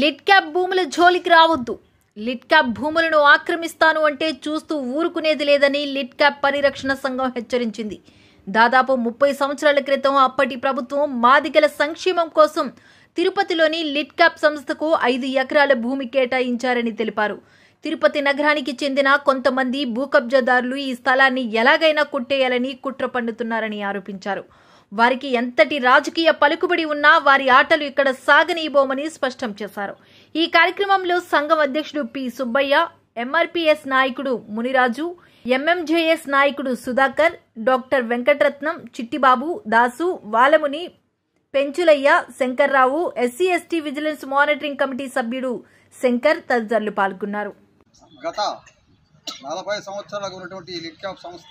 lid cap భూముల జోలికి రావద్దు లిడ్ క్యాప్ భూములను ఆక్రమిస్తాను అంటే చూస్తూ ఊరుకునేది లేదని లిడ్ క్యాప్ పరిరక్షణ సంఘం హెచ్చరించింది దాదాపు ముప్పై సంవత్సరాల క్రితం అప్పటి ప్రభుత్వం మాదిగల సంక్షేమం కోసం తిరుపతిలోని లిడ్ క్యాప్ సంస్థకు ఐదు ఎకరాల భూమి కేటాయించారని తెలిపారు తిరుపతి నగరానికి చెందిన కొంతమంది భూ కబ్జాదారులు ఈ స్థలాన్ని ఎలాగైనా కొట్టేయాలని కుట్ర పన్నుతున్నారని ఆరోపించారు వారికి ఎంతటి రాజకీయ పలుకుబడి ఉన్నా వారి ఆటలు ఇక్కడ సాగనీయబోమని స్పష్టం చేశారు ఈ కార్యక్రమంలో సంఘం అధ్యక్షుడు పి సుబ్బయ్య ఎంఆర్పీఎస్ నాయకుడు మునిరాజు ఎంఎంజేఎస్ నాయకుడు Sudhakar doctor Venkataratnam Chittibabu Dasu Valamuni Penchulayya Shankarrao SC ST vigilance monitoring committee సభ్యుడు శంకర్ తదితరులు పాల్గొన్నారు గత నలభై సంవత్సరాలుగా ఉన్నటువంటి ఈ లిడ్ క్యాప్ సంస్థ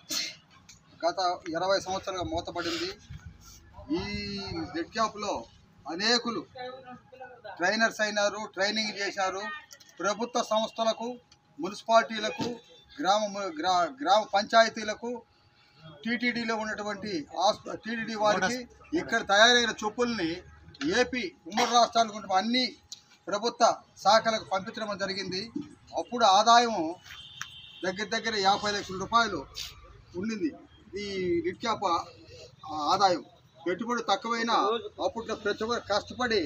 గత ఇరవై సంవత్సరాలుగా మూతపడింది ఈ లిడ్ క్యాప్లో అనేకులు ట్రైనర్స్ అయినారు ట్రైనింగ్ చేశారు ప్రభుత్వ సంస్థలకు మున్సిపాలిటీలకు గ్రామ గ్రా గ్రామ పంచాయతీలకు టీటీడీలో ఉన్నటువంటి టీటీడీ వారికి ఇక్కడ తయారైన చొప్పుల్ని ఏపీ ఉమ్మడి రాష్ట్రాలకు ఉన్న అన్ని ప్రభుత్వ శాఖలకు పంపించడం జరిగింది అప్పుడు ఆదాయం దగ్గర దగ్గర యాభై లక్షల రూపాయలు ఉండింది ఈ లిడ్ క్యాప్ ఆ- ఆదాయం పెట్టుబడి తక్కువైనా అప్పుడు ప్రతి ఒక్కరు కష్టపడి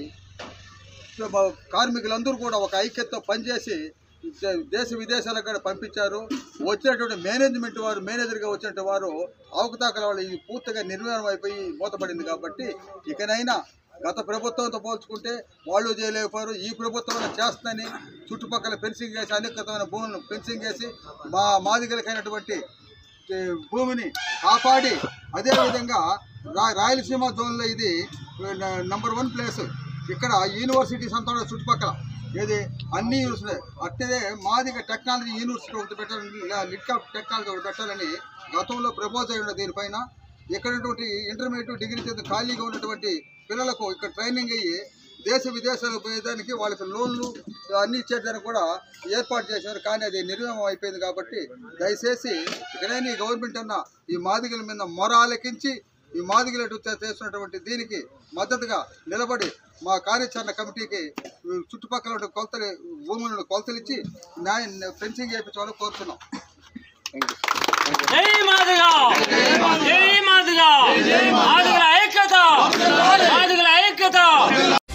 కార్మికులందరూ కూడా ఒక ఐక్యతతో పనిచేసి దే- దేశ విదేశాలకు కూడా పంపించారు వచ్చినటువంటి మేనేజ్మెంట్ వారు మేనేజర్గా వచ్చినటువంటి వారు అవకతవకల వాళ్ళు ఇది పూర్తిగా నిర్వీర్యం అయిపోయి మూతపడింది కాబట్టి ఇకనైనా గత ప్రభుత్వంతో పోల్చుకుంటే వాళ్ళు చేయలేకపోయారు ఈ ప్రభుత్వం చేస్తుందని చుట్టుపక్కల ఫెన్సింగ్ చేసి అనేకమైన భూములను ఫెన్సింగ్ చేసి మా మాదిగలకైనటువంటి ఏ, భూమిని కాపాడి అదేవిధంగా రా రాయలసీమ జోన్లో ఇది నంబర్ వన్ ప్లేస్ ఇక్కడ యూనివర్సిటీస్ అంతా ఉన్నాయి చుట్టుపక్కల ఏది అన్ని యూనివర్సిటీ అట్లనే మాదిగ టెక్నాలజీ యూనివర్సిటీ ఒకటి పెట్టాలని లిట్కా టెక్నాలజీ ఒకటి పెట్టాలని గతంలో ప్రపోజ్ అయి ఉన్నది దీనిపైన ఇక్కడ ఉన్నటువంటి ఇంటర్మీడియట్ డిగ్రీ చదివి ఖాళీగా ఉన్నటువంటి పిల్లలకు ఇక్కడ ట్రైనింగ్ అయ్యి దేశ విదేశాలకు పోయేదానికి వాళ్ళకి లోన్లు అన్ని ఇచ్చేదానికి కూడా ఏర్పాటు చేశారు కానీ అది నిర్వహణ అయిపోయింది కాబట్టి దయచేసి ఇక్కడైనా ఈ గవర్నమెంట్ అన్న ఈ మాదిగల మీద మొర ఆలకించి ఈ మాదిగలు చేస్తున్నటువంటి దీనికి మద్దతుగా నిలబడి మా కార్యాచరణ కమిటీకి ఈ చుట్టుపక్కల ఉన్న కొలతలు భూములను కొలతలు ఇచ్చి న్యాయ ఫెన్సింగ్ చేయించాలని కోరుతున్నాం జై మాదిగా జై మాదిగా మాదిగల ఐక్యత మాదిగల ఐక్యత